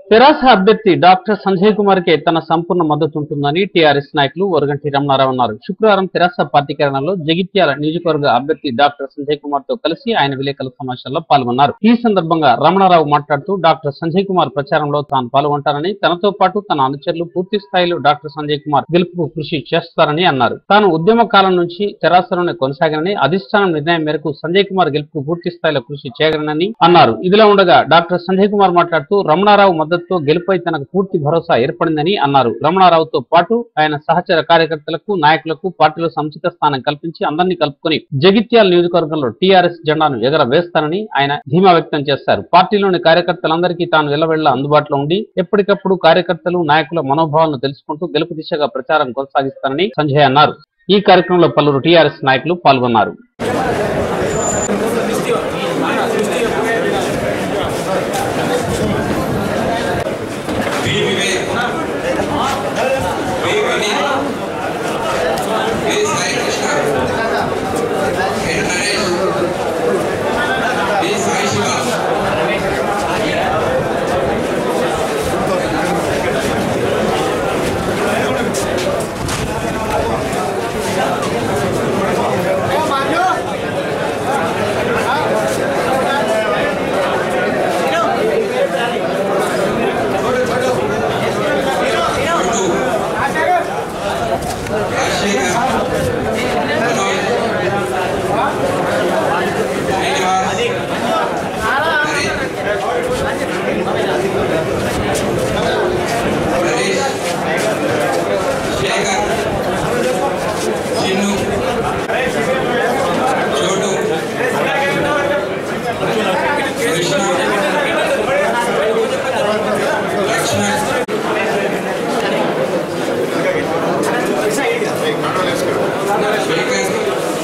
తెరాస అభ్యర్థి డాక్టర్ సంజయ్ కుమార్ కే తన సంపూర్ణ మద్దతు ఉంటుందని టీఆర్ఎస్ నాయకులు వరగంటి రమణారావు అన్నారు శుక్రవారం తెరాస పార్టీ కేంద్రంలో జగిత్యాల నియోజకవర్గ అభ్యర్థి డాక్టర్ సంజయ్ కుమార్ తో కలిసి ఆయన విలేకరుల సమావేశంలో పాల్గొన్నారు ఈ సందర్భంగా రమణారావు మాట్లాడుతూ డాక్టర్ సంజయ్ కుమార్ ప్రచారంలో తాను పాల్గొంటానని తనతో పాటు తన అనుచరులు పూర్తి స్థాయిలో డాక్టర్ సంజయ్ కుమార్ గెలుపుకు కృషి చేస్తారని అన్నారు తాను ఉద్యమ కాలం నుంచి తెరాసలోనే కొనసాగనని అధిష్టానం నిర్ణయం మేరకు సంజయ్ కుమార్ గెలుపుకు పూర్తి స్థాయిలో కృషి చేయగలనని అన్నారు ఇదిలా ఉండగా డాక్టర్ సంజయ్ కుమార్ మాట్లాడుతూ రమణారావు మద్దతుతో గెలుపై తనకు పూర్తి భరోసా ఏర్పడిందని అన్నారు రమణారావుతో పాటు ఆయన సహచర కార్యకర్తలకు నాయకులకు పార్టీలో సముచిత స్థానం కల్పించి అందరినీ కలుపుకొని జగిత్యాల నియోజకవర్గంలో టీఆర్ఎస్ జెండాను ఎగరవేస్తానని ఆయన ధీమా వ్యక్తం చేశారు పార్టీలోని కార్యకర్తలందరికీ తాను వెళ్లవెళ్ల అందుబాటులో ఉండి ఎప్పటికప్పుడు కార్యకర్తలు నాయకుల మనోభావాలను తెలుసుకుంటూ గెలుపు దిశగా ప్రచారం కొనసాగిస్తానని సంజయ్ అన్నారు ఈ కార్యక్రమంలో పలువురు టీఆర్ఎస్ నాయకులు పాల్గొన్నారు వి వివేక్ వి వినీత్ వి సాయి కృష్ణ ఎన్ నరేష్ వి సాయి శివ గుంటూరు రాజశేఖర్ మనోజ్ శ్రీనివాస్ హరీష్ శేఖర్ చిన్ను చోటు కృష్ణ లక్ష్మణ్ శేఖర్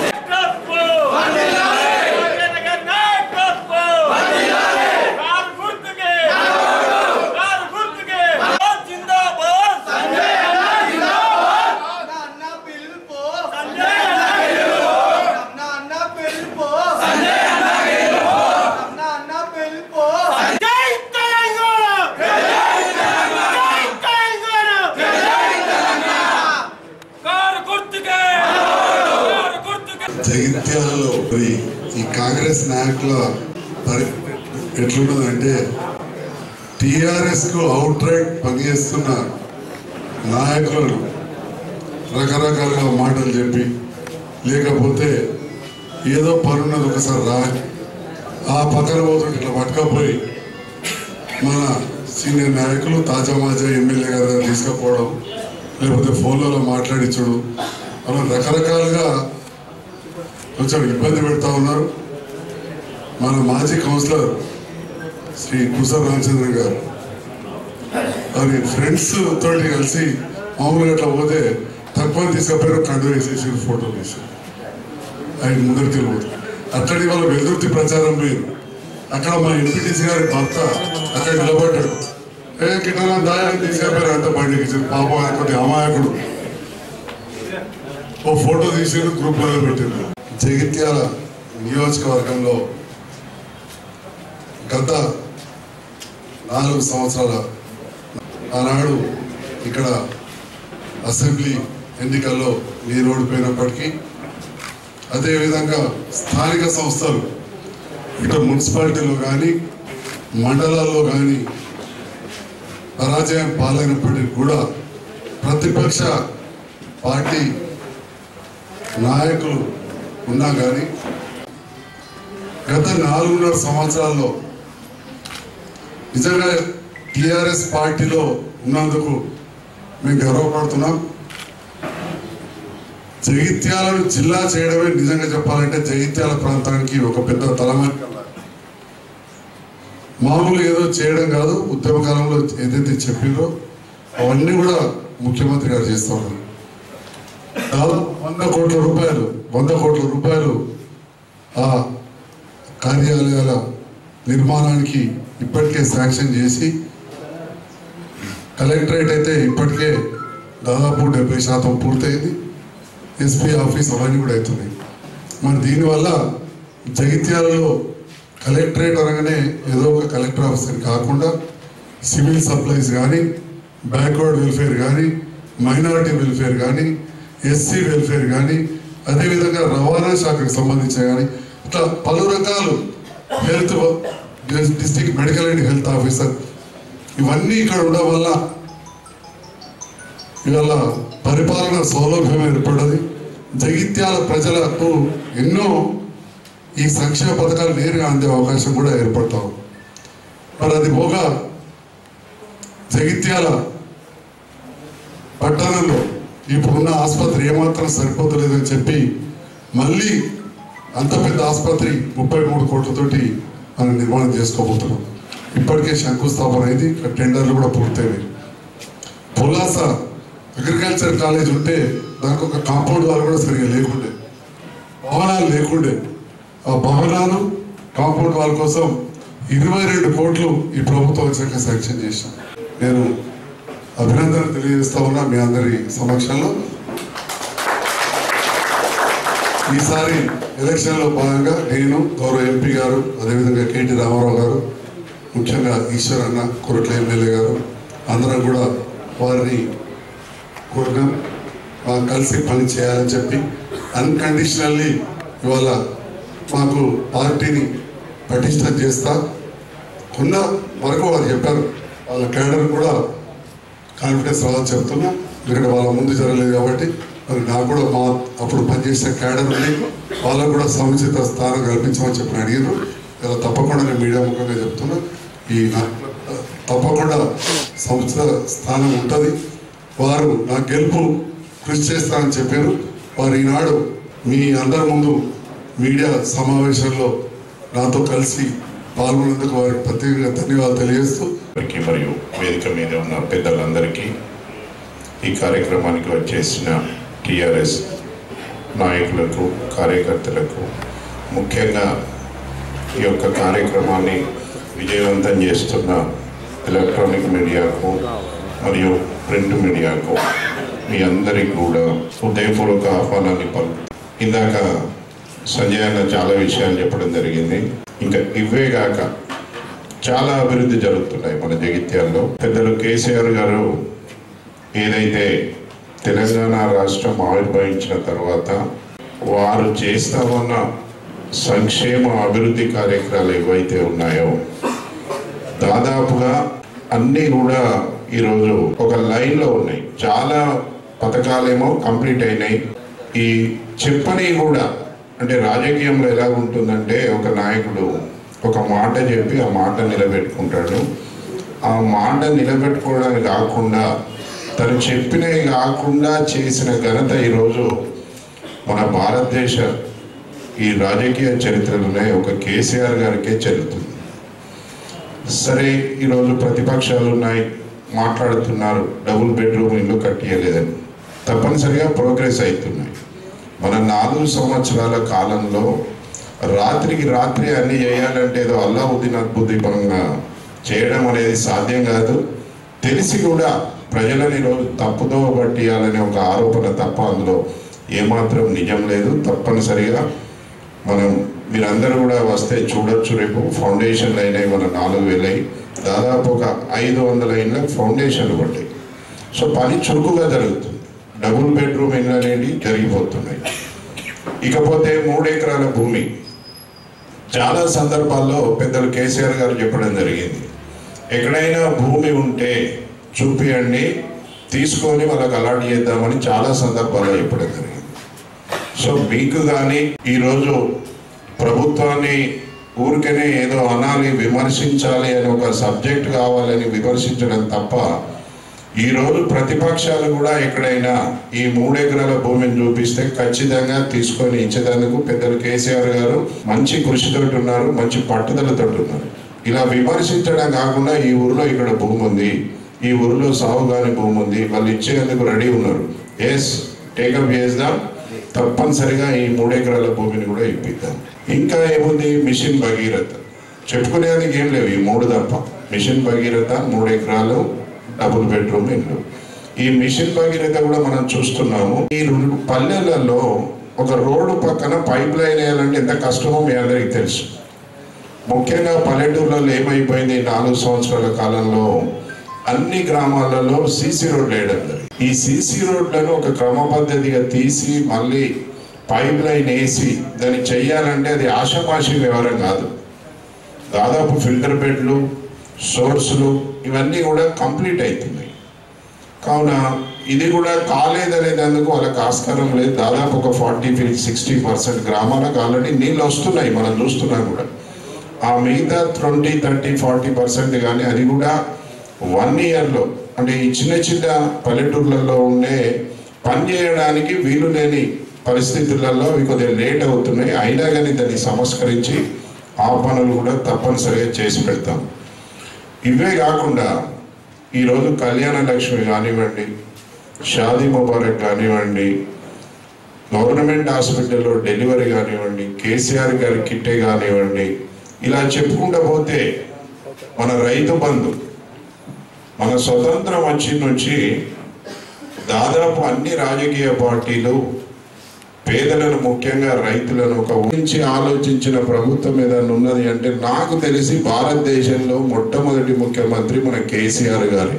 అన్న పిలుపు సంజయ్ అన్న గెలుపు అన్న అన్న పిలుపు సంజయ్ అన్న గెలుపు అన్న అన్న పిలుపు జై తెలంగాణ జై తెలంగాణ జై తెలంగాణ కారు గుర్తుకే కారు గుర్తుకే జగిత్యాలలో మరి ఈ కాంగ్రెస్ నాయకుల పరి ఎట్లున్నదంటే టిఆర్ఎస్ కు అవుట్ రైట్ పనిచేస్తున్న నాయకులను రకరకాలుగా మాటలు చెప్పి లేకపోతే ఏదో పనున్నది ఒకసారి రా ఆ పక్కన పోతుంటే ఇట్లా పట్టుకపోయి మన సీనియర్ నాయకులు తాజా మాజా ఎమ్మెల్యే గారి దగ్గర తీసుకుపోవడం లేకపోతే ఫోన్లలో మాట్లాడించడం అలా రకరకాలుగా కొంచెం ఇబ్బంది పెడతా ఉన్నారు మన మాజీ కౌన్సిలర్ శ్రీ కుసర రామచంద్రన్ గారు వారి ఫ్రెండ్స్ తోటి కలిసి మామూలుగా అట్లా పోతే తక్కువ తీసుకపోయారు కండు వేసేసి ఫోటో తీసి ఆయన ముందరికి వెళ్ళిపోతారు అక్కడి వాళ్ళ వెలుదుర్తి ప్రచారం పోయారు అక్కడ మా ఎంపీటీసీ గారి భర్త అక్కడ నిలబడ్డాడు ఏ కిటన దాయాన్ని తీసుకపోయారు అంత బండికి ఇచ్చారు పాపం ఆయన కొద్ది అమాయకుడు ఓ ఫోటో తీసి గ్రూప్ లో పెట్టింది జగిత్యాల నియోజకవర్గంలో గత నాలుగు సంవత్సరాల ఆనాడు ఇక్కడ అసెంబ్లీ ఎన్నికల్లో నేను ఓడిపోయినప్పటికీ అదేవిధంగా స్థానిక సంస్థలు ఇటు మున్సిపాలిటీలో కానీ మండలాల్లో కానీ పరాజయం పాలైనప్పటికీ కూడా ప్రతిపక్ష పార్టీ నాయకులు ఉన్నా కానీ గత నాలుగున్నర సంవత్సరాల్లో నిజంగా టిఆర్ఎస్ పార్టీలో ఉన్నందుకు మేము గర్వపడుతున్నాం జగిత్యాలను జిల్లా చేయడమే నిజంగా చెప్పాలంటే జగిత్యాల ప్రాంతానికి ఒక పెద్ద తలమానిక మామూలు ఏదో చేయడం కాదు ఉద్యమ కాలంలో ఏదైతే చెప్పిందో అవన్నీ కూడా ముఖ్యమంత్రి గారు చేస్తూ ఉన్నారు దాదాపు వంద కోట్ల రూపాయలు వంద కోట్ల రూపాయలు ఆ కార్యాలయాల నిర్మాణానికి ఇప్పటికే శాంక్షన్ చేసి కలెక్టరేట్ అయితే ఇప్పటికే దాదాపు డెబ్బై శాతం పూర్తయింది ఎస్పీ ఆఫీస్ అవన్నీ కూడా అవుతున్నాయి మరి దీనివల్ల జగిత్యాలలో కలెక్టరేట్ అనగానే ఏదో ఒక కలెక్టర్ ఆఫీస్ అని కాకుండా సివిల్ సప్లైస్ కానీ బ్యాక్వర్డ్ వెల్ఫేర్ కానీ మైనారిటీ వెల్ఫేర్ కానీ ఎస్సీ వెల్ఫేర్ కానీ అదేవిధంగా రవాణా శాఖకు సంబంధించిన కానీ ఇట్లా పలు రకాలు health district medical and health officer ఇవన్నీ ఇక్కడ ఉండడం వల్ల ఇవాళ పరిపాలన సౌలభ్యం ఏర్పడది జగిత్యాల ప్రజలకు ఎన్నో ఈ సంక్షేమ పథకాలు నేరుగా అందే అవకాశం కూడా ఏర్పడతాం మరి అది పోగా జగిత్యాల పట్టణంలో ఇప్పుడున్న ఆసుపత్రి ఏమాత్రం సరిపోతలేదని చెప్పి మళ్ళీ అంత పెద్ద ఆసుపత్రి ముప్పై మూడు కోట్లతోటి మనం నిర్మాణం చేసుకోబోతున్నాం ఇప్పటికే శంకుస్థాపన అయింది టెండర్లు కూడా పూర్తయినాయి పులాస అగ్రికల్చర్ కాలేజ్ ఉంటే దానికి ఒక కాంపౌండ్ వాల్ కూడా సరిగా లేకుండే భవనాలు లేకుండే ఆ భవనాలు కాంపౌండ్ వాల్ కోసం ఇరవై రెండు కోట్లు ఈ ప్రభుత్వం వచ్చాక శాంక్షన్ చేశాం నేను అభినందన తెలియజేస్తా ఉన్నా మీ అందరి సమక్షంలో ఈసారి ఎలక్షన్ లో భాగంగా నేను గౌరవ ఎంపీ గారు అదేవిధంగా కేటీ రామారావు గారు ముఖ్యంగా ఈశ్వర్ అన్న కొరట్ల ఎమ్మెల్యే గారు అందరం కూడా వారిని కోరినాం ఆ, కలిసి పని చేయాలని చెప్పి అన్కండిషనల్లీ ఇవాళ మాకు పార్టీని పటిష్టం చేస్తా ఉన్న వరకు వారు చెప్పారు వాళ్ళ కేడర్ కూడా కాన్ఫిడెన్స్ రాదని చెప్తున్నా ఎందుకంటే వాళ్ళ ముందు జరగలేదు కాబట్టి మరి నాకు కూడా మా అప్పుడు పనిచేసిన క్యాడర్ ఉంది వాళ్ళకు కూడా సముచిత స్థానం కల్పించమని చెప్పి అడిగారు ఇలా తప్పకుండా నేను మీడియా ముఖంగా చెప్తున్నా ఈ నాకు తప్పకుండా సముచిత స్థానం ఉంటుంది వారు నా గెలుపు కృషి చేస్తానని చెప్పారు వారు ఈనాడు మీ అందరి ముందు మీడియా సమావేశంలో నాతో కలిసి పాల్గొన్నందుకు వారికి ప్రత్యేకంగా ధన్యవాదాలు తెలియజేస్తూ అందరికీ మరియు వేదిక మీద ఉన్న పెద్దలందరికీ ఈ కార్యక్రమానికి వచ్చేసిన టిఆర్ఎస్ నాయకులకు కార్యకర్తలకు ముఖ్యంగా ఈ యొక్క కార్యక్రమాన్ని విజయవంతం చేస్తున్న ఎలక్ట్రానిక్ మీడియాకు మరియు ప్రింట్ మీడియాకు మీ అందరికీ కూడా హృదయపూర్వక ఆహ్వానాన్ని పలు ఇందాక సంజయ్ అన్న చాలా విషయాలు చెప్పడం జరిగింది ఇంకా ఇవే కాక చాలా అభివృద్ధి జరుగుతున్నాయి మన జగిత్యాల్లో పెద్దలు కేసీఆర్ గారు ఏదైతే తెలంగాణ రాష్ట్రం ఆవిర్భవించిన తర్వాత వారు చేస్తామన్న సంక్షేమ అభివృద్ధి కార్యక్రమాలు ఏవైతే ఉన్నాయో దాదాపుగా అన్నీ కూడా ఈరోజు ఒక లైన్లో ఉన్నాయి చాలా పథకాలేమో కంప్లీట్ అయినాయి ఈ చెప్పని కూడా అంటే రాజకీయంలో ఎలా ఉంటుందంటే ఒక నాయకుడు ఒక మాట చెప్పి ఆ మాట నిలబెట్టుకుంటాడు ఆ మాట నిలబెట్టుకోవడానికి కాకుండా తను చెప్పినవి కాకుండా చేసిన ఘనత ఈరోజు మన భారతదేశ ఈ రాజకీయ చరిత్రలోనే ఒక కేసీఆర్ గారికే చెల్లుతుంది సరే ఈరోజు ప్రతిపక్షాలు ఉన్నాయి మాట్లాడుతున్నారు డబుల్ బెడ్రూమ్ ఇల్లు కట్టియలేదని తప్పనిసరిగా ప్రోగ్రెస్ అవుతున్నాయి మన నాలుగు సంవత్సరాల కాలంలో రాత్రికి రాత్రి అన్ని చేయాలంటే ఏదో అల్లావుద్దీన్ అద్భుతంగా చేయడం అనేది సాధ్యం కాదు తెలిసి కూడా ప్రజలని ఈరోజు తప్పుదో పట్టియాలనే ఒక ఆరోపణ తప్ప అందులో ఏమాత్రం నిజం లేదు తప్పనిసరిగా మనం మీరందరూ కూడా వస్తే చూడొచ్చు రేపు ఫౌండేషన్లు అయినాయి మన నాలుగు వేలయి దాదాపు ఒక ఐదు వందల ఇళ్ళ ఫౌండేషన్లు పడ్డాయి సో పని చురుకుగా జరుగుతుంది డబుల్ బెడ్రూమ్ ఇళ్ళు అనేవి జరిగిపోతున్నాయి ఇకపోతే మూడు ఎకరాల భూమి చాలా సందర్భాల్లో పెద్దలు కేసీఆర్ గారు చెప్పడం జరిగింది ఎక్కడైనా భూమి ఉంటే చూపియండి తీసుకొని వాళ్ళకి అలాట్ చేద్దామని చాలా సందర్భాల్లో చెప్పడం జరిగింది సో మీకు కానీ ఈరోజు ప్రభుత్వాన్ని ఊరికనే ఏదో అనాలి విమర్శించాలి అని ఒక సబ్జెక్ట్ కావాలని విమర్శించడం తప్ప ఈరోజు ప్రతిపక్షాలు కూడా ఎక్కడైనా ఈ మూడెకరాల భూమిని చూపిస్తే ఖచ్చితంగా తీసుకొని ఇచ్చేందుకు పెద్దలు కేసీఆర్ గారు మంచి కృషితోటి ఉన్నారు మంచి పట్టుదలతో ఉన్నారు ఇలా విమర్శించడం కాకుండా ఈ ఊరిలో ఇక్కడ భూమి ఉంది ఈ ఊరిలో సాగు కాని భూమి ఉంది వాళ్ళు ఇచ్చేందుకు రెడీ ఉన్నారు ఎస్ టేకప్ చేద్దాం తప్పనిసరిగా ఈ మూడెకరాల భూమిని కూడా ఇప్పిద్దాం ఇంకా ఏముంది మిషన్ భగీరథ చెప్పుకునేందుకు ఏం లేవు ఈ మూడు తప్ప మిషన్ భగీరథ మూడు ఎకరాలు డబుల్ బెడ్రూమ్ ఇల్లు ఈ మిషన్ భగీరథ కూడా మనం చూస్తున్నాము ఈ రెండు పల్లెలలో ఒక రోడ్డు పక్కన పైప్ లైన్ వేయాలంటే ఎంత కష్టమో మీ అందరికీ తెలుసు ముఖ్యంగా పల్లెటూర్లలో ఏమైపోయింది ఈ నాలుగు సంవత్సరాల కాలంలో అన్ని గ్రామాలలో సీసీ రోడ్లు వేయడం జరిగింది ఈ సీసీ రోడ్లను ఒక క్రమ పద్ధతిగా తీసి మళ్ళీ పైప్ లైన్ వేసి దాన్ని చెయ్యాలంటే అది ఆషామాషి వ్యవహారం కాదు దాదాపు ఫిల్టర్ బెడ్లు సోర్సులు ఇవన్నీ కూడా కంప్లీట్ అవుతున్నాయి కావున ఇది కూడా కాలేదనేందుకు వాళ్ళకి ఆస్కారం లేదు దాదాపు ఒక ఫార్టీ సిక్స్టీ పర్సెంట్ గ్రామాలకు ఆల్రెడీ నీళ్ళు వస్తున్నాయి మనం చూస్తున్నాం కూడా ఆ మిగతా ట్వంటీ థర్టీ ఫార్టీ పర్సెంట్ కానీ అది కూడా వన్ ఇయర్లో అంటే ఈ చిన్న చిన్న పల్లెటూర్లలో ఉండే పని చేయడానికి వీలు లేని పరిస్థితులలో అవి కొద్దిగా లేట్ అవుతున్నాయి అయినా కానీ దాన్ని సంస్కరించి ఆ పనులు కూడా తప్పనిసరిగా చేసి పెడతాం ఇవే కాకుండా ఈరోజు కళ్యాణ లక్ష్మి కానివ్వండి షాదీ ముబారక్ కానివ్వండి గవర్నమెంట్ హాస్పిటల్లో డెలివరీ కానివ్వండి కేసీఆర్ గారి కిట్టే కానివ్వండి ఇలా చెప్పుకుంటూ పోతే మన రైతు బంధు మన స్వతంత్రం వచ్చి నుంచి దాదాపు అన్ని రాజకీయ పార్టీలు పేదలను ముఖ్యంగా రైతులను ఒక ఊహించి ఆలోచించిన ప్రభుత్వం ఏదైనా ఉన్నది అంటే నాకు తెలిసి భారతదేశంలో మొట్టమొదటి ముఖ్యమంత్రి మన కేసీఆర్ గారి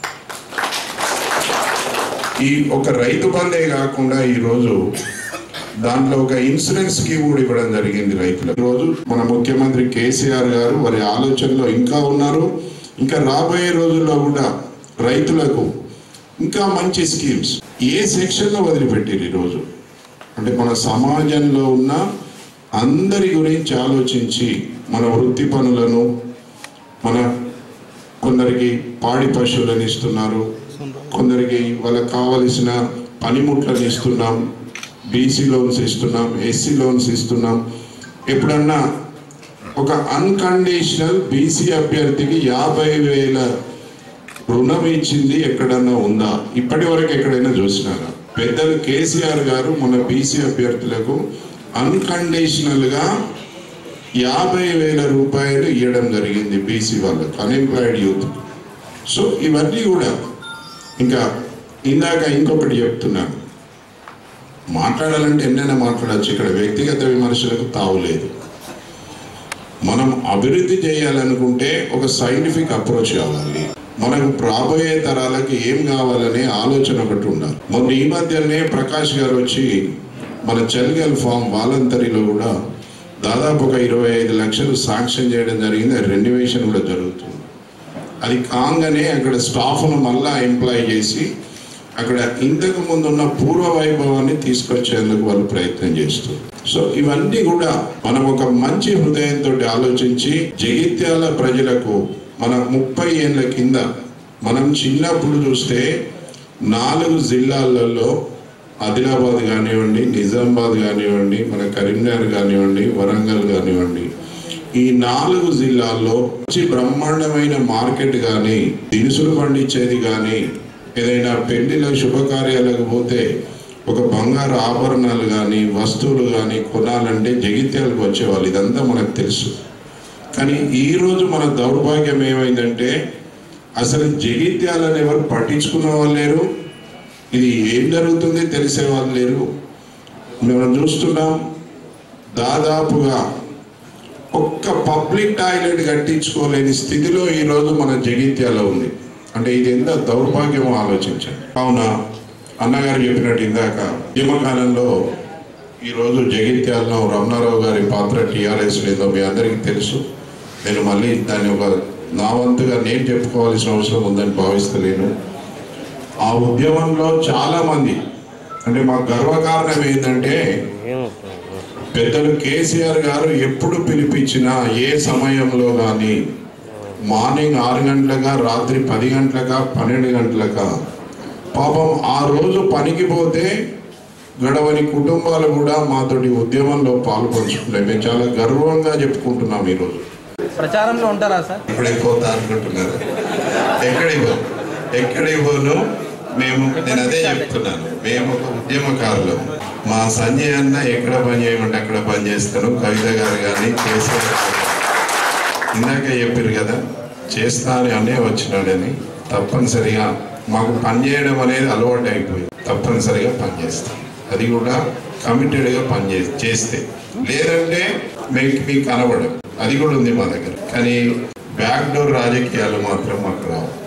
ఈ ఒక రైతు బందే కాకుండా ఈరోజు దాంట్లో ఒక ఇన్సూరెన్స్ స్కీమ్ కూడా ఇవ్వడం జరిగింది రైతులకు ఈరోజు మన ముఖ్యమంత్రి కేసీఆర్ గారు వారి ఆలోచనలో ఇంకా ఉన్నారు ఇంకా రాబోయే రోజుల్లో కూడా రైతులకు ఇంకా మంచి స్కీమ్స్ ఏ సెక్షన్లో వదిలిపెట్టారు ఈరోజు అంటే మన సమాజంలో ఉన్న అందరి గురించి ఆలోచించి మన వృత్తి పనులను మన కొందరికి పాడి పశువులను ఇస్తున్నారు కొందరికి వాళ్ళకి కావలసిన పనిముట్లను ఇస్తున్నాం బీసీ లోన్స్ ఇస్తున్నాం ఎస్సీ లోన్స్ ఇస్తున్నాం ఎప్పుడన్నా ఒక అన్కండిషనల్ బీసీ అభ్యర్థికి యాభై వేల రుణం ఇచ్చింది ఎక్కడన్నా ఉందా ఇప్పటి వరకు ఎక్కడైనా చూసినారా పెద్దలు కేసీఆర్ గారు మన బీసీ అభ్యర్థులకు అన్కండిషనల్ గా యాభై వేల రూపాయలు ఇవ్వడం జరిగింది బీసీ వాళ్ళకు అన్ఎంప్లాయిడ్ యూత్ సో ఇవన్నీ కూడా ఇంకా ఇందాక ఇంకొకటి చెప్తున్నాను మాట్లాడాలంటే ఎన్నైనా మాట్లాడచ్చు ఇక్కడ వ్యక్తిగత విమర్శలకు తావులేదు మనం అభివృద్ధి చేయాలనుకుంటే ఒక సైంటిఫిక్ అప్రోచ్ కావాలి మనకు రాబోయే తరాలకి ఏం కావాలనే ఆలోచన ఒకటి ఉండాలి మొన్న ఈ మధ్యనే ప్రకాష్ గారు వచ్చి మన చలిగల్ ఫామ్ వాలంతరీలో కూడా దాదాపు ఒక ఇరవై ఐదు లక్షలు శాంక్షన్ చేయడం జరిగింది రెన్యువేషన్ కూడా జరుగుతుంది అది కాగానే అక్కడ స్టాఫ్ను మళ్ళా ఎంప్లాయ్ చేసి అక్కడ ఇంతకు ముందు ఉన్న పూర్వ వైభవాన్ని తీసుకొచ్చేందుకు వాళ్ళు ప్రయత్నం చేస్తారు సో ఇవన్నీ కూడా మనం ఒక మంచి హృదయంతో ఆలోచించి జగిత్యాల ప్రజలకు మన ముప్పై ఏళ్ళ కింద మనం చిన్నప్పుడు చూస్తే నాలుగు జిల్లాలలో ఆదిలాబాద్ కానివ్వండి నిజామాబాద్ కానివ్వండి మన కరీంనగర్ కానివ్వండి వరంగల్ కానివ్వండి ఈ నాలుగు జిల్లాల్లో మంచి బ్రహ్మాండమైన మార్కెట్ కానీ దినుసులు పండించేది కానీ ఏదైనా పెళ్లిలో శుభకార్యాలకు పోతే ఒక బంగారు ఆభరణాలు కానీ వస్తువులు కానీ కొనాలంటే జగిత్యాలకు వచ్చేవాళ్ళు ఇదంతా మనకు తెలుసు కానీ ఈ రోజు మన దౌర్భాగ్యం ఏమైందంటే అసలు జగిత్యాలని ఎవరు పట్టించుకున్న వాళ్ళు లేరు ఇది ఏం జరుగుతుంది తెలిసే వాళ్ళు లేరు మనం చూస్తున్నాం దాదాపుగా ఒక్క పబ్లిక్ టాయిలెట్ కట్టించుకోలేని స్థితిలో ఈరోజు మన జగిత్యాల ఉంది అంటే ఇది ఎంత దౌర్భాగ్యం ఆలోచించండి కావున అన్నగారు చెప్పినట్టు ఇందాక ఉద్యమకాలంలో ఈరోజు జగిత్యాలలో రమణారావు గారి పాత్ర టీఆర్ఎస్ లేదో మీ అందరికీ తెలుసు నేను మళ్ళీ దాన్ని ఒక నా వంతుగా నేను చెప్పుకోవాల్సిన అవసరం ఉందని భావిస్తలేను ఆ ఉద్యమంలో చాలా మంది అంటే మా గర్వకారణం ఏంటంటే పెద్దలు కేసీఆర్ గారు ఎప్పుడు పిలిపించినా ఏ సమయంలో కానీ మార్నింగ్ ఆరు గంటలగా రాత్రి పది గంటలగా పన్నెండు గంటలగా పాపం ఆ రోజు పనికి పోతే గడవని కుటుంబాలు కూడా మాతోటి ఉద్యమంలో పాల్పంచుకుంటాయి మేము చాలా గర్వంగా చెప్పుకుంటున్నాం ఈరోజు ప్రచారంలో ఉంటారా సార్ ఇప్పుడే పోతా అనుకుంటున్నారు ఎక్కడికి పో ఎక్కడికి పోను మేము నేను అదే చెప్తున్నాను మేము ఒక ఉద్యమకారులు మా సంజయ్ అన్న ఎక్కడ పని చేయమంటే అక్కడ పని చేస్తాను కవిత గారు కానీ కేసీఆర్ గారు కానీ. ఇందాక చెప్పారు కదా చేస్తా అని అనే వచ్చినాడని తప్పనిసరిగా మాకు పని చేయడం అనేది అలవాటు అయిపోయింది తప్పనిసరిగా పని చేస్తాం అది కూడా కమిటెడ్గా పని చే చేస్తే లేదంటే మీకు మీకు కనబడదు అది కూడా ఉంది మా దగ్గర కానీ బ్యాక్ డోర్ రాజకీయాలు మాత్రం మాకు రావు